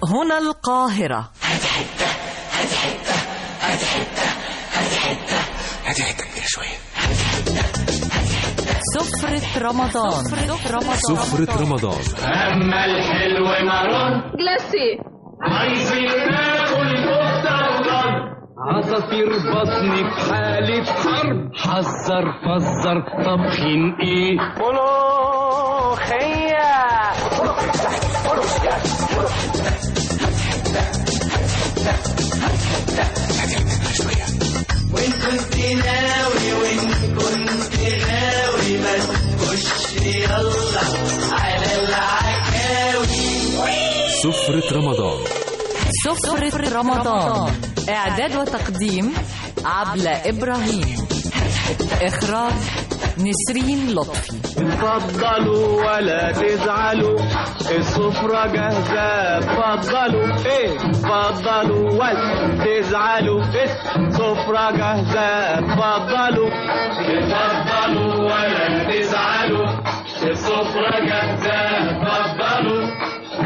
هنا القاهرة هاتي حته كبيره شويه سفرة رمضان سفرة رمضان سفرة رمضان أما الحلو مرون جلاسي عايزين ناكل كفتة وضرب عصافير بطني في حالة حرب حذر فزر طبخين ايه ملوخية وان كنت ناوي وان كنت ناوي ما تخش يلا على العكاوي سفرة رمضان سفرة رمضان إعداد وتقديم عبلة إبراهيم إخراج نسرين لطفي اتفضلوا ولا تزعلوا السفرة جاهزة اتفضلوا ايه اتفضلوا ولا تزعلوا السفرة جاهزة اتفضلوا اتفضلوا ولا تزعلوا السفرة جاهزة اتفضلوا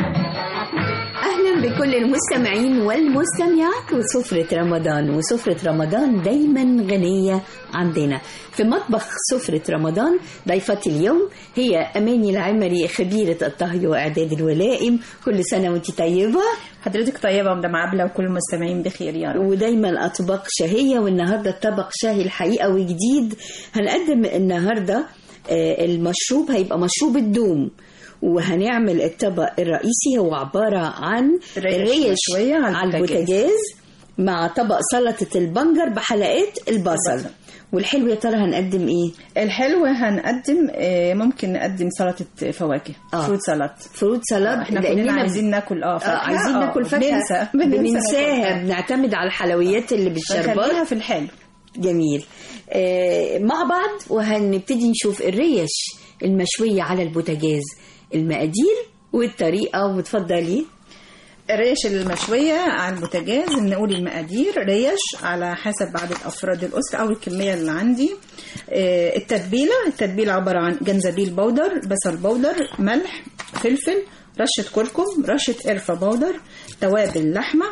أهلا بكل المستمعين والمستمعات وسفرة رمضان وسفرة رمضان دايما غنية عندنا في مطبخ سفرة رمضان ضيفتي اليوم هي أماني العمري خبيرة الطهي وإعداد الولائم كل سنة وانت طيبة حضرتك طيبة مدام عبلة وكل المستمعين بخير يا رب ودايما أطباق شهية والنهاردة طبق شهي الحقيقة وجديد هنقدم النهاردة آه، المشروب هيبقى مشروب الدوم وهنعمل الطبق الرئيسي هو عبارة عن ريش الريش مشوية على على البوتاجاز. البوتاجاز مع طبق سلطة البنجر بحلقات البصل البصل. والحلو يا ترى هنقدم ايه؟ الحلو هنقدم آه، ممكن نقدم سلطة فواكه آه. فروت سلطة فروت سلطة احنا كلنا عايزين ناكل اه آه فاكهة عايزين آه، ناكل فاكهة بننسى بننساها ناكلها. بنعتمد على الحلويات اللي فنخليها بالشربات في الحلو جميل آه مع بعض وهنبتدي نشوف الريش المشوية على البوتاجاز المقادير والطريقة وتفضلي الريش المشوية على البوتاجاز نقول المقادير ريش على حسب عدد أفراد الأسرة أو الكمية اللي عندي آه، التتبيلة التتبيلة عبارة عن جنزبيل بودر بصل بودر ملح فلفل رشة كركم رشة قرفة بودر توابل لحمة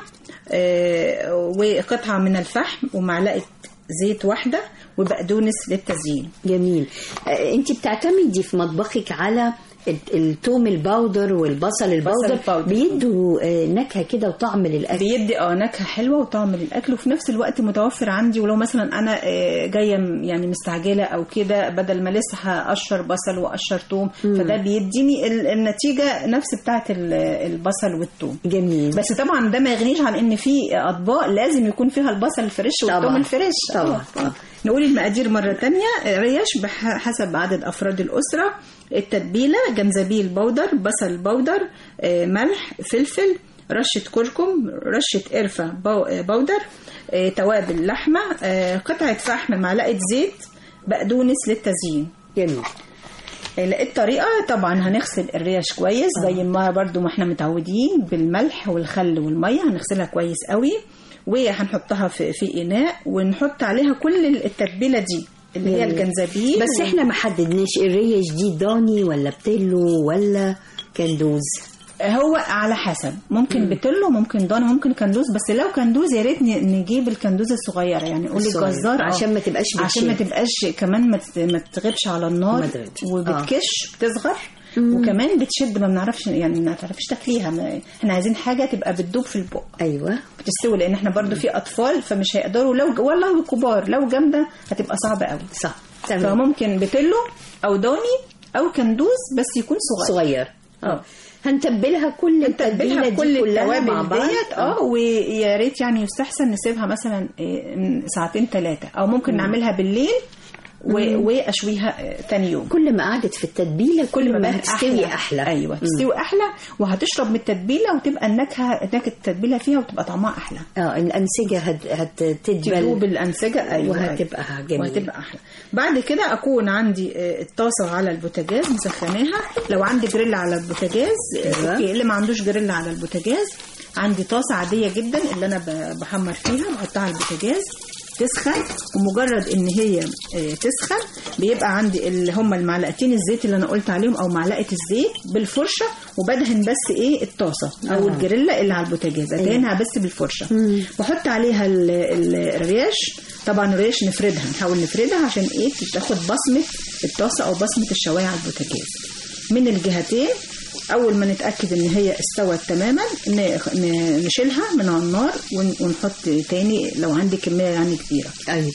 آه، وقطعة من الفحم ومعلقة زيت واحدة وبقدونس للتزيين جميل آه انت بتعتمدي في مطبخك على ال- التوم الباودر والبصل الباودر الباودر. بيدوا آه، نكهة كده وطعم للأكل بيدي اه نكهه حلوه وطعم للاكل وفي نفس الوقت متوفر عندي ولو مثلا انا آه، جايه م- يعني مستعجله او كده بدل ما لسه هقشر بصل واقشر توم فده بيديني ال- النتيجه نفس بتاعه ال- البصل والثوم جميل بس طبعا ده ما يغنيش عن ان في اطباق لازم يكون فيها البصل الفريش طبعاً. والثوم الفريش طبعاً. آه. نقول المقادير مرة تانية ريش بحسب عدد أفراد الأسرة التتبيلة جنزبيل بودر بصل بودر آه، ملح فلفل رشة كركم رشة قرفة بو- آه، بودر آه، توابل لحمة آه، قطعة فحم معلقة زيت بقدونس للتزيين جميل الطريقة طبعا هنغسل الريش كويس زي ما برضو ما احنا متعودين بالملح والخل والمية هنغسلها كويس قوي وهنحطها في, في إناء ونحط عليها كل التتبيلة دي اللي هي جميل. الجنزبيل بس و- احنا ما حددناش الريش دي ضاني ولا بتلو ولا كندوز هو على حسب ممكن بتلو ممكن ضاني ممكن كندوز بس لو كندوز يا ريت ن- نجيب الكندوز الصغيره يعني قول الصغير. للجزار آه. عشان ما تبقاش عشان ما بتشد. تبقاش كمان ما ت- ما تغيبش على النار ما تغيبش. وبتكش بتصغر وكمان بتشد ما بنعرفش يعني ما تعرفش تاكليها ما- احنا عايزين حاجه تبقى بتدوب في البق ايوه بتستوي لان احنا برضو في اطفال فمش هيقدروا لو والله كبار لو جامده هتبقى صعبه قوي صح تمام فممكن بتلو او دوني او كندوز بس يكون صغير صغير اه هنتبلها كل التتبيله تتبلها دي كل كلها مع التوابل بعض ديت اه ويا ريت يعني يستحسن نسيبها مثلا إيه، من ساعتين ثلاثه او ممكن نعملها بالليل و- واشويها آه، تاني يوم كل ما قعدت في التتبيله كل, ما بقت هتستوي احلى ايوه تستوي احلى وهتشرب من التتبيله وتبقى النكهه نكهه التتبيله فيها وتبقى طعمها احلى اه الانسجه هت... هتدبل تدوب الانسجه ايوه وهتبقى جميله وهتبقى احلى بعد كده اكون عندي آه، الطاسه على البوتاجاز مسخناها لو عندي جريل على البوتاجاز آه، أيوة. اوكي اللي ما عندوش جريل على البوتاجاز عندي طاسه عاديه جدا اللي انا ب- بحمر فيها بحطها على البوتاجاز تسخن ومجرد ان هي آه، تسخن بيبقى عندي اللي هم المعلقتين الزيت اللي انا قلت عليهم او معلقه الزيت بالفرشه وبدهن بس ايه الطاسه او آه. الجريلا اللي على البوتاجاز ادهنها بس بالفرشه بحط عليها ال- ال- الريش طبعا الريش نفردها نحاول نفردها عشان ايه تاخد بصمه الطاسه او بصمه الشوايه على البوتاجاز من الجهتين اول ما نتاكد ان هي استوت تماما ن- ن- نشيلها من على النار ون- ونحط تاني لو عندي كميه يعني كبيره ايوه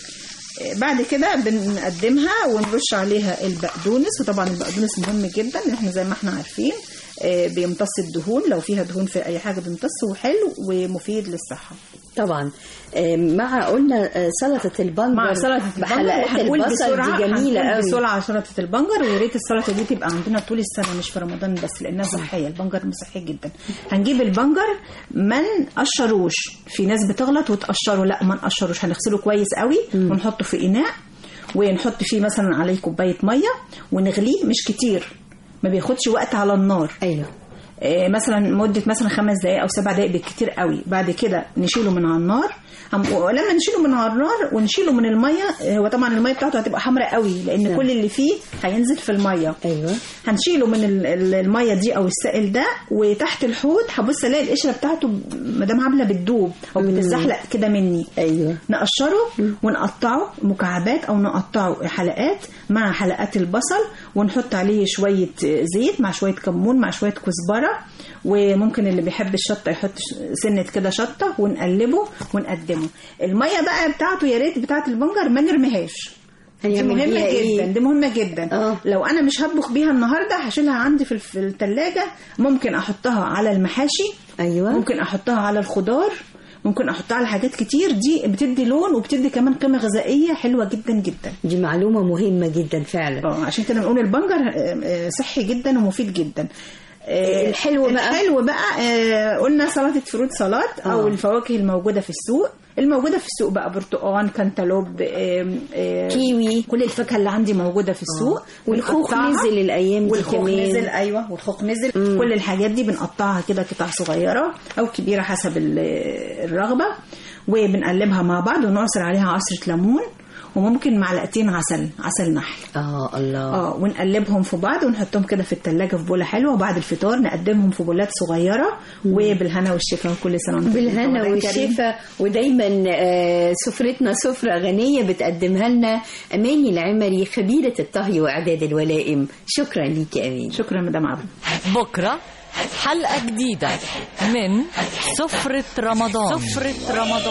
بعد كده بنقدمها ونرش عليها البقدونس وطبعا البقدونس مهم جدا لان احنا زي ما احنا عارفين آه، بيمتص الدهون لو فيها دهون في اي حاجه بيمتص وحلو ومفيد للصحه طبعا آه، مع قلنا آه، سلطه البنجر مع سلطه بحلقات وهنقول البصل بسرعه دي جميله هنقول قوي بسرعه على سلطه البنجر ويا ريت السلطه دي تبقى عندنا طول السنه مش في رمضان بس لانها صحيه البنجر صحي جدا هنجيب البنجر ما نقشروش في ناس بتغلط وتقشره لا ما نقشروش هنغسله كويس قوي ونحطه في اناء ونحط فيه مثلا عليه كوبايه ميه ونغليه مش كتير ما بياخدش وقت على النار ايوه آه، مثلا مدة مثلا خمس دقايق أو سبع دقايق بالكتير قوي بعد كده نشيله من على النار هم- ولما نشيله من على النار ونشيله من المية آه، هو طبعا المية بتاعته هتبقى حمراء قوي لأن نعم. كل اللي فيه هينزل في المية ايوه هنشيله من ال- ال- المية دي أو السائل ده وتحت الحوض هبص ألاقي القشرة بتاعته مدام عاملة بتدوب أو بتزحلق كده مني ايوه نقشره ونقطعه مكعبات او نقطعه حلقات مع حلقات البصل ونحط عليه شويه زيت مع شويه كمون مع شويه كزبره وممكن اللي بيحب الشطه يحط ش- سنه كده شطه ونقلبه ونقدمه الميه بقى بتاعته يا ريت بتاعه البنجر ما نرميهاش دي هنعمل مهمة بيها إيه؟ جدا دي مهمة جدا آه. لو أنا مش هطبخ بيها النهاردة هشيلها عندي في في التلاجة ممكن أحطها على المحاشي ايوه ممكن احطها على الخضار ممكن احطها على حاجات كتير دي بتدي لون وبتدي كمان قيمه غذائيه حلوه جدا جدا دي معلومه مهمه جدا فعلا اه عشان كده بنقول البنجر آه، آه، صحي جدا ومفيد جدا آه، الحلو بقى؟ الحلو بقى آه، قلنا سلطه فروت سلطات او آه. الفواكه الموجوده في السوق الموجوده في السوق بقى برتقال كانتالوب آم، آه، كيوي. كل الفاكهه اللي عندي موجوده في السوق والخوخ بنقطعها. نزل الأيام دي والخوخ كمان. نزل ايوه والخوخ نزل كل الحاجات دي بنقطعها كده قطع صغيره او كبيره حسب ال- الرغبه وبنقلبها مع بعض ونعصر عليها عصره ليمون وممكن معلقتين عسل عسل نحل اه الله اه ونقلبهم في بعض ونحطهم كده في التلاجة في بولة حلوة وبعد الفطار نقدمهم في بولات صغيرة وبالهنا والشفا وكل سنة وانتم بالهنا رمضان كريم. والشفا ودايما آه، سفرتنا سفرة غنية بتقدمها لنا أماني العمري خبيرة الطهي وإعداد الولائم شكرا ليك يا أماني شكرا مدام عبد بكرة حلقة جديدة من سفرة رمضان سفرة رمضان